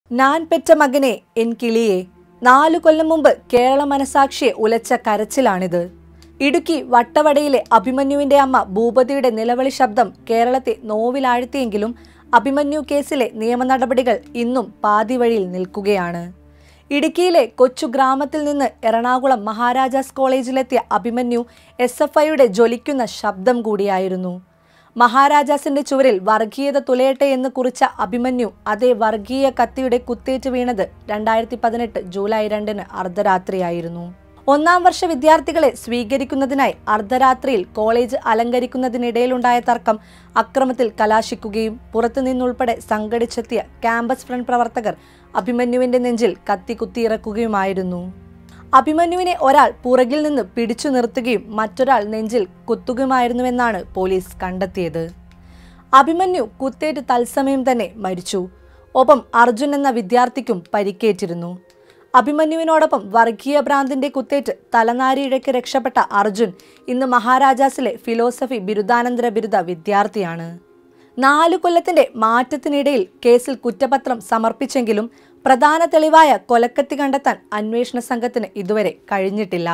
ഞാൻ പെറ്റ മകനെ എൻ കിളിയെ നാലു കൊല്ലം മുമ്പ് കേരള മനസാക്ഷിയെ ഉലച്ച കരച്ചിലാണിത് ഇടുക്കി വട്ടവടയിലെ അഭിമന്യുവിന്റെ അമ്മ ഭൂപതിയുടെ നിലവിളി ശബ്ദം കേരളത്തെ നോവിലാഴ്ത്തിയെങ്കിലും അഭിമന്യു കേസിലെ നിയമ നടപടികൾ ഇന്നും പാതിവഴിയിൽ നിൽക്കുകയാണ് ഇടുക്കിയിലെ കൊച്ചു ഗ്രാമത്തിൽ നിന്ന് എറണാകുളം മഹാരാജാസ് കോളേജിലെത്തിയ അഭിമന്യു എസ് എഫ് ഐയുടെ ജ്വലിക്കുന്ന ശബ്ദം കൂടിയായിരുന്നു മഹാരാജാസിന്റെ ചുവരിൽ വർഗീയത തുലയട്ടെ എന്ന് കുറിച്ച അഭിമന്യു അതേ വർഗീയ കത്തിയുടെ കുത്തേറ്റ് വീണത് രണ്ടായിരത്തി പതിനെട്ട് ജൂലൈ രണ്ടിന് അർദ്ധരാത്രിയായിരുന്നു ഒന്നാം വർഷ വിദ്യാർത്ഥികളെ സ്വീകരിക്കുന്നതിനായി അർദ്ധരാത്രിയിൽ കോളേജ് അലങ്കരിക്കുന്നതിനിടയിലുണ്ടായ തർക്കം അക്രമത്തിൽ കലാശിക്കുകയും പുറത്തുനിന്നുൾപ്പെടെ സംഘടിച്ചെത്തിയ ക്യാമ്പസ് ഫ്രണ്ട് പ്രവർത്തകർ അഭിമന്യുവിന്റെ നെഞ്ചിൽ കത്തി കുത്തിയിറക്കുകയുമായിരുന്നു അഭിമന്യുവിനെ ഒരാൾ പുറകിൽ നിന്ന് പിടിച്ചു നിർത്തുകയും മറ്റൊരാൾ നെഞ്ചിൽ കുത്തുകയുമായിരുന്നുവെന്നാണ് പോലീസ് കണ്ടെത്തിയത് അഭിമന്യു കുത്തേറ്റ് തത്സമയം തന്നെ മരിച്ചു ഒപ്പം അർജുൻ എന്ന വിദ്യാർത്ഥിക്കും പരിക്കേറ്റിരുന്നു അഭിമന്യുവിനോടൊപ്പം വർഗീയ ഭ്രാന്തിന്റെ കുത്തേറ്റ് തലനാരിഴയ്ക്ക് രക്ഷപ്പെട്ട അർജുൻ ഇന്ന് മഹാരാജാസിലെ ഫിലോസഫി ബിരുദാനന്തര ബിരുദ വിദ്യാർത്ഥിയാണ് നാലു കൊല്ലത്തിന്റെ മാറ്റത്തിനിടയിൽ കേസിൽ കുറ്റപത്രം സമർപ്പിച്ചെങ്കിലും പ്രധാന തെളിവായ കൊലക്കത്തി കണ്ടെത്താൻ അന്വേഷണ സംഘത്തിന് ഇതുവരെ കഴിഞ്ഞിട്ടില്ല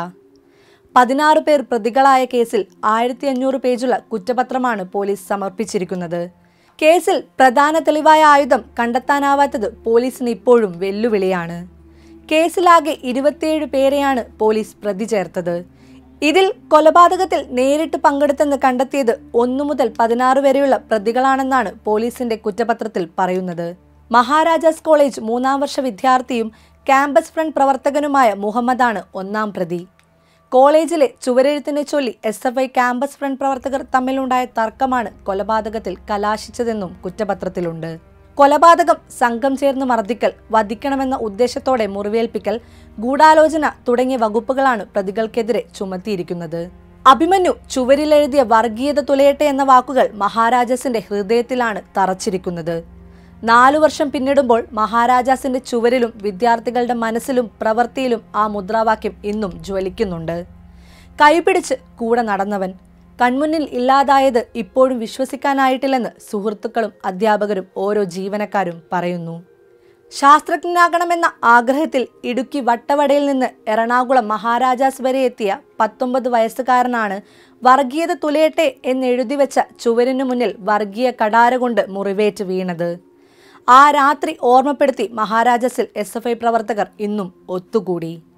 പതിനാറ് പേർ പ്രതികളായ കേസിൽ ആയിരത്തി അഞ്ഞൂറ് പേജുള്ള കുറ്റപത്രമാണ് പോലീസ് സമർപ്പിച്ചിരിക്കുന്നത് കേസിൽ പ്രധാന തെളിവായ ആയുധം കണ്ടെത്താനാവാത്തത് പോലീസിന് ഇപ്പോഴും വെല്ലുവിളിയാണ് കേസിലാകെ ഇരുപത്തിയേഴ് പേരെയാണ് പോലീസ് പ്രതി ചേർത്തത് ഇതിൽ കൊലപാതകത്തിൽ നേരിട്ട് പങ്കെടുത്തെന്ന് കണ്ടെത്തിയത് ഒന്നു മുതൽ പതിനാറ് വരെയുള്ള പ്രതികളാണെന്നാണ് പോലീസിന്റെ കുറ്റപത്രത്തിൽ പറയുന്നത് മഹാരാജാസ് കോളേജ് മൂന്നാം വർഷ വിദ്യാർത്ഥിയും ക്യാമ്പസ് ഫ്രണ്ട് പ്രവർത്തകനുമായ മുഹമ്മദാണ് ഒന്നാം പ്രതി കോളേജിലെ ചുവരെഴുത്തിനെ ചൊല്ലി S F I campus front പ്രവർത്തകർ തമ്മിലുണ്ടായ തർക്കമാണ് കൊലപാതകത്തിൽ കലാശിച്ചതെന്നും കുറ്റപത്രത്തിലുണ്ട് കൊലപാതകം സംഘം ചേർന്ന് മർദ്ദിക്കൽ വധിക്കണമെന്ന ഉദ്ദേശത്തോടെ മുറിവേൽപ്പിക്കൽ ഗൂഢാലോചന തുടങ്ങിയ വകുപ്പുകളാണ് പ്രതികൾക്കെതിരെ ചുമത്തിയിരിക്കുന്നത് അഭിമന്യു ചുവരിലെഴുതിയ വർഗീയത തുലയട്ടെ എന്ന വാക്കുകൾ മഹാരാജാസിന്റെ ഹൃദയത്തിലാണ് തറച്ചിരിക്കുന്നത് നാലു വർഷം പിന്നിടുമ്പോൾ മഹാരാജാസിന്റെ ചുവരിലും വിദ്യാർത്ഥികളുടെ മനസ്സിലും പ്രവൃത്തിയിലും ആ മുദ്രാവാക്യം ഇന്നും ജ്വലിക്കുന്നുണ്ട് കൈപിടിച്ച് കൂടെ നടന്നവൻ കൺമുന്നിൽ ഇല്ലാതായത് ഇപ്പോഴും വിശ്വസിക്കാനായിട്ടില്ലെന്ന് സുഹൃത്തുക്കളും അധ്യാപകരും ഓരോ ജീവനക്കാരും പറയുന്നു ശാസ്ത്രജ്ഞനാകണമെന്ന ആഗ്രഹത്തിൽ ഇടുക്കി വട്ടവടയിൽ നിന്ന് എറണാകുളം മഹാരാജാസ് വരെ എത്തിയ പത്തൊമ്പത് വയസ്സുകാരനാണ് വർഗീയത തുലയട്ടെ എന്നെഴുതി വെച്ച ചുവരിനു മുന്നിൽ വർഗീയ കടാര കൊണ്ട് മുറിവേറ്റ് വീണത് ആ രാത്രി ഓർമ്മപ്പെടുത്തി മഹാരാജാസിൽ എസ് പ്രവർത്തകർ ഇന്നും ഒത്തുകൂടി